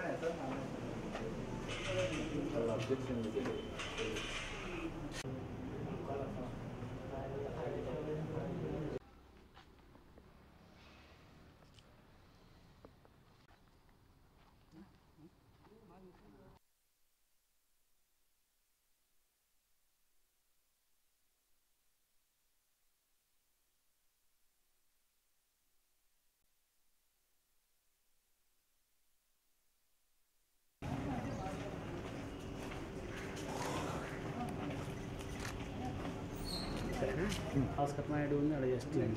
Oscar Naidu ఉంది అక్కడ చేస్తున్నాను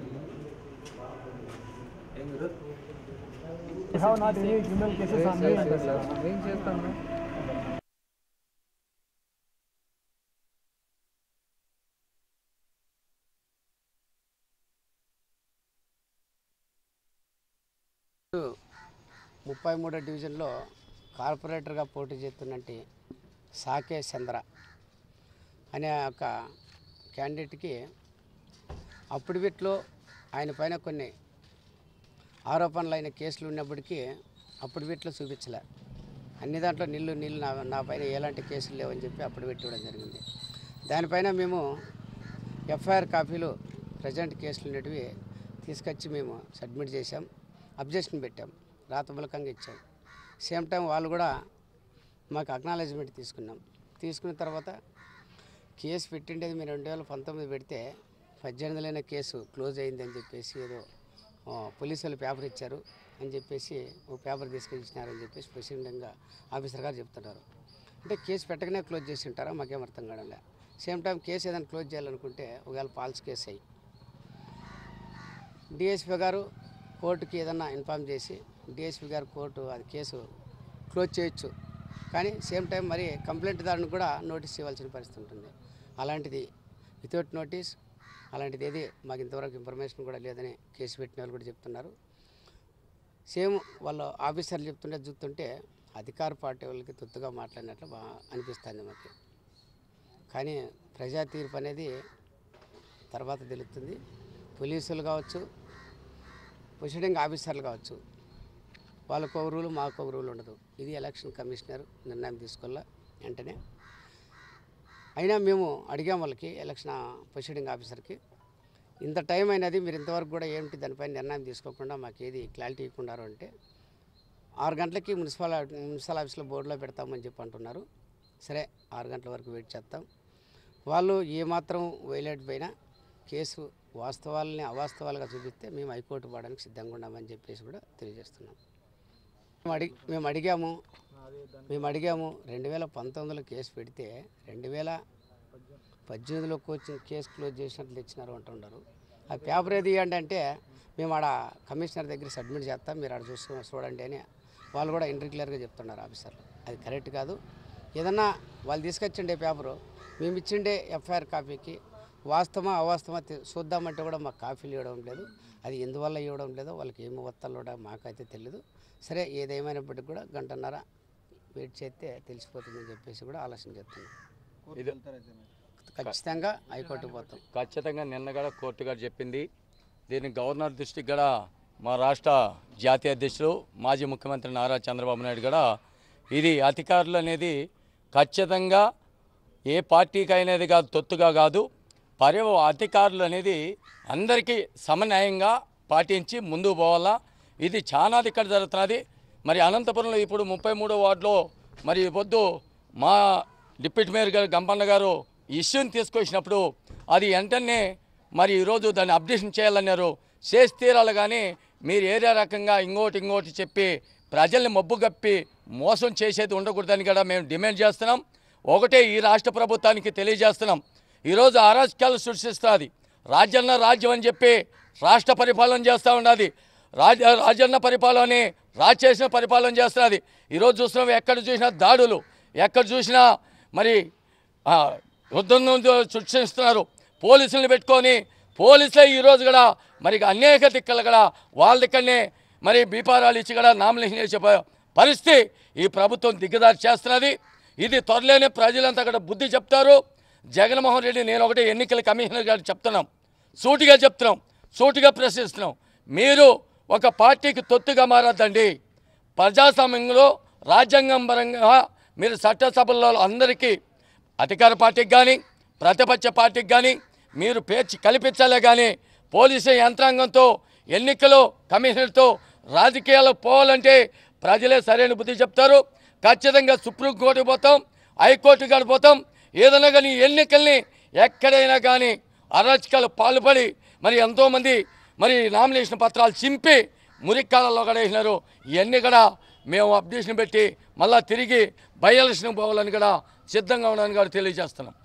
have not any criminal cases on me అంటారు సార్. ఏం చేస్తాను ముప్పై మూడో డివిజన్లో కార్పొరేటర్గా పోటీ చేస్తున్నట్టు సాకే చంద్ర అనే ఒక క్యాండిడేట్కి అప్పుడు వీటిలో ఆయన పైన కొన్ని ఆరోపణలు అయిన కేసులు ఉన్నప్పటికీ అప్పుడు వీటిలో చూపించలే అన్ని దాంట్లో నీళ్ళు నీళ్ళు నా నా పైన ఎలాంటి కేసులు లేవని చెప్పి అప్పుడు పెట్టివ్వడం జరిగింది దానిపైన మేము ఎఫ్ఐఆర్ కాపీలు ప్రజెంట్ కేసులు ఉన్నటివి తీసుకొచ్చి మేము సబ్మిట్ చేసాం అబ్జెక్షన్ పెట్టాం రాతమూలకంగా ఇచ్చాం సేమ్ టైం వాళ్ళు కూడా మాకు అక్నాలజ్మెంట్ తీసుకున్నాం తీసుకున్న తర్వాత కేసు పెట్టిండేది మీరు రెండు వేల పంతొమ్మిది పెడితే పద్దెనిమిదిలైన కేసు క్లోజ్ అయింది అని చెప్పేసి ఏదో ఆ, పోలీసులు పేపర్ ఇచ్చారు అని చెప్పేసి ఓ పేపర్ తీసుకొని ఇచ్చినారని చెప్పేసి ప్రెసిడెంట్గా ఆఫీసర్ గారు చెప్తున్నారు అంటే కేసు పెట్టకనే క్లోజ్ చేసి ఉంటారా మాకేం అర్థం కావడంలే సేమ్ టైం కేసు ఏదైనా క్లోజ్ చేయాలనుకుంటే ఒకవేళ ఫాల్స్ కేసు అయ్యి డిఎస్పీ గారు కోర్టుకి ఏదన్నా ఇన్ఫామ్ చేసి డిఎస్పీ గారు కోర్టు అది కేసు క్లోజ్ చేయొచ్చు కానీ సేమ్ టైం మరి కంప్లైంట్ దారిని కూడా నోటీస్ ఇవ్వాల్సిన పరిస్థితి ఉంటుంది అలాంటిది వితౌట్ నోటీస్ అలాంటిది ఏది మాకు ఇంతవరకు ఇన్ఫర్మేషన్ కూడా లేదని కేసు పెట్టిన వాళ్ళు కూడా చెప్తున్నారు సేమ్ వాళ్ళు ఆఫీసర్లు చెప్తుంటే చూస్తుంటే అధికార పార్టీ వాళ్ళకి తొత్తుగా మాట్లాడినట్లు బా అనిపిస్తుంది మాకు కానీ ప్రజా తీర్పు అనేది తర్వాత తెలుస్తుంది పోలీసులు కావచ్చు ప్రొసీడింగ్ ఆఫీసర్లు కావచ్చు వాళ్ళకు ఒక రూలు మాకు ఒక రూల్ ఉండదు ఇది ఎలక్షన్ కమిషనర్ నిర్ణయం తీసుకోవాల వెంటనే అయినా మేము అడిగాం వాళ్ళకి ఎలక్షన్ ప్రొసీడింగ్ ఆఫీసర్కి ఇంత టైం అయినది మీరు ఇంతవరకు కూడా ఏమిటి దానిపైన నిర్ణయం తీసుకోకుండా మాకు ఏది క్లారిటీ ఇవ్వకున్నారు అంటే ఆరు గంటలకి మున్సిపల్ మున్సిపల్ ఆఫీస్లో బోర్డులో పెడతామని చెప్పి అంటున్నారు సరే ఆరు గంటల వరకు వెయిట్ చేస్తాం వాళ్ళు ఏమాత్రం వైలేట్ పైన కేసు వాస్తవాలని అవాస్తవాలుగా చూపిస్తే మేము హైకోర్టు పోవడానికి సిద్ధంగా ఉన్నామని చెప్పేసి కూడా తెలియజేస్తున్నాం మేము అడిగి మేము అడిగాము మేము అడిగాము రెండు వేల పంతొమ్మిదిలో కేసు పెడితే రెండు వేల పద్దెనిమిదిలో వచ్చిన కేసు క్లోజ్ చేసినట్లు తెచ్చినారు అంటున్నారు ఆ పేపర్ ఏది ఇవ్వండి అంటే మేము ఆడ కమిషనర్ దగ్గర సబ్మిట్ చేస్తాం మీరు ఆడ చూసు చూడండి అని వాళ్ళు కూడా ఇంటర్క్లియర్గా చెప్తున్నారు ఆఫీసర్లు అది కరెక్ట్ కాదు ఏదన్నా వాళ్ళు తీసుకొచ్చిండే పేపరు మేము ఇచ్చిండే ఎఫ్ఐఆర్ కాపీకి వాస్తవమా అవాస్తవమా తె- చూద్దామంటే కూడా మాకు కాపీలు ఇవ్వడం లేదు అది ఎందువల్ల ఇవ్వడం లేదో వాళ్ళకి ఏమి ఒత్తలు కూడా మాకైతే తెలియదు సరే ఏదేమైనప్పటికీ కూడా గంటన్నర వెయిట్ చేస్తే తెలిసిపోతుందని చెప్పేసి కూడా ఆలోచన చేస్తున్నాం ఇది ఖచ్చితంగా హైకోర్టుకు పోతాం ఖచ్చితంగా నిన్న కూడా కోర్టు గారు చెప్పింది దీన్ని గవర్నర్ దృష్టికి కూడా మా రాష్ట్ర జాతీయ అధ్యక్షులు మాజీ ముఖ్యమంత్రి నారా చంద్రబాబు నాయుడు కూడా ఇది అధికారులు అనేది ఖచ్చితంగా ఏ పార్టీకి అనేది కాదు తొత్తుగా కాదు పర్యవ అధికారులు అనేది అందరికీ సమన్యాయంగా పాటించి ముందుకు పోవాలా ఇది చాలా ఇక్కడ జరుగుతున్నది మరి అనంతపురంలో ఇప్పుడు ముప్పై మూడో వార్డులో మరి పొద్దు మా డిప్యూటీ మేయర్ గారు గంపన్న గారు ఇష్యూని తీసుకొచ్చినప్పుడు అది వెంటనే మరి ఈరోజు దాన్ని అప్డేషన్ చేయాలన్నారు చేసి తీరాలి కానీ మీరు ఏరియా రకంగా ఇంకోటి ఇంకోటి చెప్పి ప్రజల్ని మబ్బు కప్పి మోసం చేసేది ఉండకూడదని కూడా మేము డిమాండ్ చేస్తున్నాం ఒకటే ఈ రాష్ట్ర ప్రభుత్వానికి తెలియజేస్తున్నాం ఈరోజు అరాజకాలు సృష్టిస్తుంది రాజన్న రాజ్యం అని చెప్పి రాష్ట్ర పరిపాలన చేస్తూ ఉన్నది రాజ రాజన్న పరిపాలన రాజ్ చేసిన పరిపాలన చేస్తున్నది ఈరోజు చూస్తున్నాం ఎక్కడ చూసినా దాడులు ఎక్కడ చూసినా మరి ఆ, యుద్ధం సృష్టిస్తున్నారు పోలీసులను పెట్టుకొని పోలీసులే ఈరోజు కూడా మరి అనేక దిక్కలు కూడా వాళ్ళ దిక్కనే మరి బీపారాలు ఇచ్చి కూడా నామినేషన్ చేసే ప- పరిస్థితి ఈ ప్రభుత్వం దిగదారి చేస్తున్నది ఇది త్వరలోనే ప్రజలంతా కూడా బుద్ధి చెప్తారు జగన్మోహన్ రెడ్డి నేను ఒకటే ఎన్నికల కమిషనర్ గారు చెప్తున్నాం సూటిగా చెప్తున్నాం సూటిగా ప్రశ్నిస్తున్నాం మీరు ఒక పార్టీకి తొత్తుగా మారద్దండి ప్రజాస్వామ్యంలో రాజ్యాంగం పరంగా మీరు చట్టసభల్లో అందరికీ అధికార పార్టీకి కానీ ప్రతిపక్ష పార్టీకి కానీ మీరు పేర్చి కల్పించాలే కానీ పోలీసు యంత్రాంగంతో ఎన్నికలు కమిషనర్తో రాజకీయాలకు పోవాలంటే ప్రజలే సరైన బుద్ధి చెప్తారు ఖచ్చితంగా సుప్రీంకోర్టుకు పోతాం హైకోర్టు కాడ పోతాం ఏదైనా కానీ ఎన్నికల్ని ఎక్కడైనా కానీ అరాచకాలు పాల్పడి మరి ఎంతోమంది మరి నామినేషన్ పత్రాలు చింపి మురిక్కాలలో కూడా వేసినారు ఇవన్నీ కూడా మేము అప్డేషన్ పెట్టి మళ్ళా తిరిగి బై ఎలక్షన్ పోవాలని కూడా సిద్ధంగా ఉన్నాను కూడా తెలియజేస్తున్నాం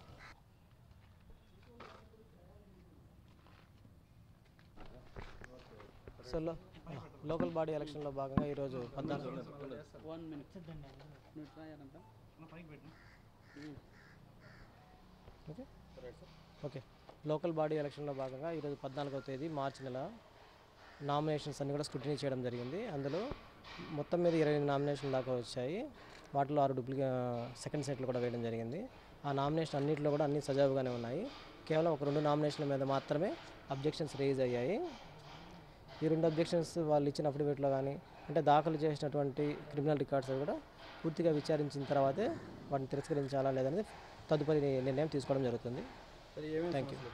సో లో- లోకల్ బాడీ ఎలక్షన్లో భాగంగా ఈరోజు పద్నాలుగు వన్ మినిట్ నువ్వు ట్రై అనంట ఓకే ఓకే లోకల్ బాడీ ఎలక్షన్లో భాగంగా ఈరోజు పద్నాలుగవ తేదీ మార్చి నెల నామినేషన్స్ అన్ని కూడా స్క్రూటినీ చేయడం జరిగింది అందులో మొత్తం మీద ఇరవై నామినేషన్ దాకా వచ్చాయి వాటిలో ఆరు డూప్లికే సెకండ్ సెట్లు కూడా వేయడం జరిగింది ఆ నామినేషన్ అన్నింటిలో కూడా అన్ని సజావుగానే ఉన్నాయి కేవలం ఒక రెండు నామినేషన్ల మీద మాత్రమే అబ్జెక్షన్స్ రేజ్ అయ్యాయి ఈ రెండు అబ్జెక్షన్స్ వాళ్ళు ఇచ్చిన అఫిడవిట్లో కానీ అంటే దాఖలు చేసినటువంటి క్రిమినల్ రికార్డ్స్ అవి కూడా పూర్తిగా విచారించిన తర్వాతే వాటిని తిరస్కరించాలా లేదనేది తదుపరి నిర్ణయం తీసుకోవడం జరుగుతుంది థ్యాంక్ యూ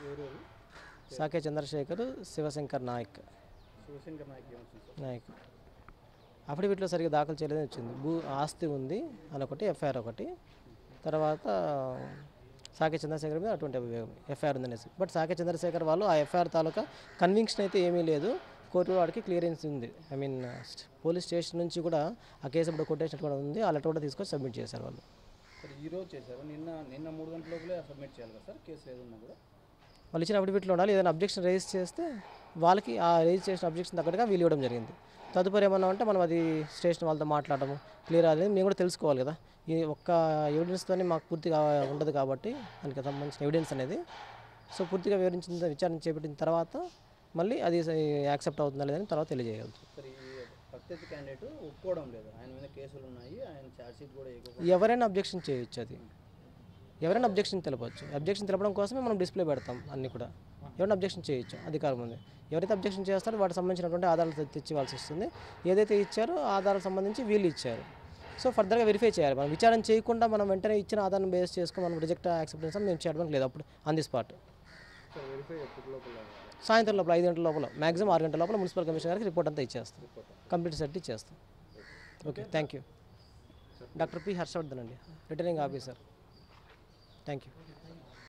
సాకే చంద్రశేఖర్ శివశంకర్ నాయక్ శివశంకర్ నాయక్ ఏమొచ్చింది సార్ నాయక్ అఫిడవిట్లో సరిగ్గా దాఖలు చేయలేదని వచ్చింది భూ ఆస్తి ఉంది అని ఒకటి ఎఫ్ఐఆర్ ఒకటి తర్వాత సాకే చంద్రశేఖర్ మీద అటువంటి ఎఫ్ఐఆర్ ఉందనేసి బట్ సాకే చంద్రశేఖర్ వాళ్ళు ఆ ఎఫ్ఐఆర్ తాలూకా కన్విక్షన్ అయితే ఏమీ లేదు కోర్టు వాడికి క్లియరెన్స్ ఉంది ఐ మీన్ పోలీస్ స్టేషన్ నుంచి కూడా ఆ కేసు ఇప్పుడు కొట్టేసినట్టు కూడా ఉంది ఆ లెటర్ కూడా తీసుకొని సబ్మిట్ చేశారు వాళ్ళు సార్ ఈ రోజు చేశారు నిన్న నిన్న మూడు గంటల లోపలే సబ్మిట్ చేయాలి కదా సార్ కేసు ఏదన్నా కూడా వాళ్ళు ఇచ్చిన అఫిడవిట్లో ఉండాలి ఏదైనా అబ్జెక్షన్ రైజ్ చేస్తే వాళ్ళకి ఆ రైజ్ చేసిన అబ్జెక్షన్ తగ్గట్టుగా వీలు ఇవ్వడం జరిగింది తదుపరి ఏమన్నా ఉంటే మనం అది స్టేషన్ వాళ్ళతో మాట్లాడము క్లియర్ అనేది మేము కూడా తెలుసుకోవాలి కదా ఈ ఒక్క ఎవిడెన్స్తోనే మాకు పూర్తిగా ఉండదు కాబట్టి దానికి సంబంధించిన ఎవిడెన్స్ అనేది సో పూర్తిగా వివరించిన విచారణ చేపట్టిన తర్వాత మళ్ళీ అది యాక్సెప్ట్ అవుతుందా లేదని తర్వాత తెలియజేయగలుగుతాం సార్ ఈ ప్రత్యర్థి క్యాండిడేట్ ఒప్పుకోవడం లేదు ఆయన మీద కేసులు ఉన్నాయి ఆయన ఛార్జ్ షీట్ కూడా ఎక్కువ ఎవరైనా అబ్జెక్షన్ చేయొచ్చు అది ఎవరైనా అబ్జెక్షన్ తెలపవచ్చు అబ్జెక్షన్ తెలపడం కోసమే మనం డిస్ప్లే పెడతాం అన్ని కూడా ఎవరైనా అబ్జెక్షన్ చేయొచ్చు అధికారం ఉంది ఎవరైతే అబ్జెక్షన్ చేస్తారో వాటికి సంబంధించినటువంటి ఆధారాలు తె- తెచ్చివ్వాల్సి వస్తుంది ఏదైతే ఇచ్చారో ఆ ఆధారాలకు సంబంధించి వీళ్ళు ఇచ్చారు సో ఫర్దర్గా వెరిఫై చేయాలి మనం విచారణ చేయకుండా మనం వెంటనే ఇచ్చిన ఆధారం బేస్ చేసుకొని మనం రిజెక్ట్ యాక్సెప్టెన్స్ అని మేము చేయడం లేదు అప్పుడు on the spot sir verify ఎప్పటి లోపల సాయంత్రం లోపల ఐదు గంటల లోపల మాక్సిమం ఆరు గంటల లోపల మున్సిపల్ కమిషనర్ గారికి రిపోర్ట్ అంతా ఇచ్చేస్తాం కంప్లీట్ సెట్ ఇచ్చేస్తాం okay thank you doctor P Harshavardhan అండి రిటర్నింగ్ ఆఫీసర్ థ్యాంక్ యూ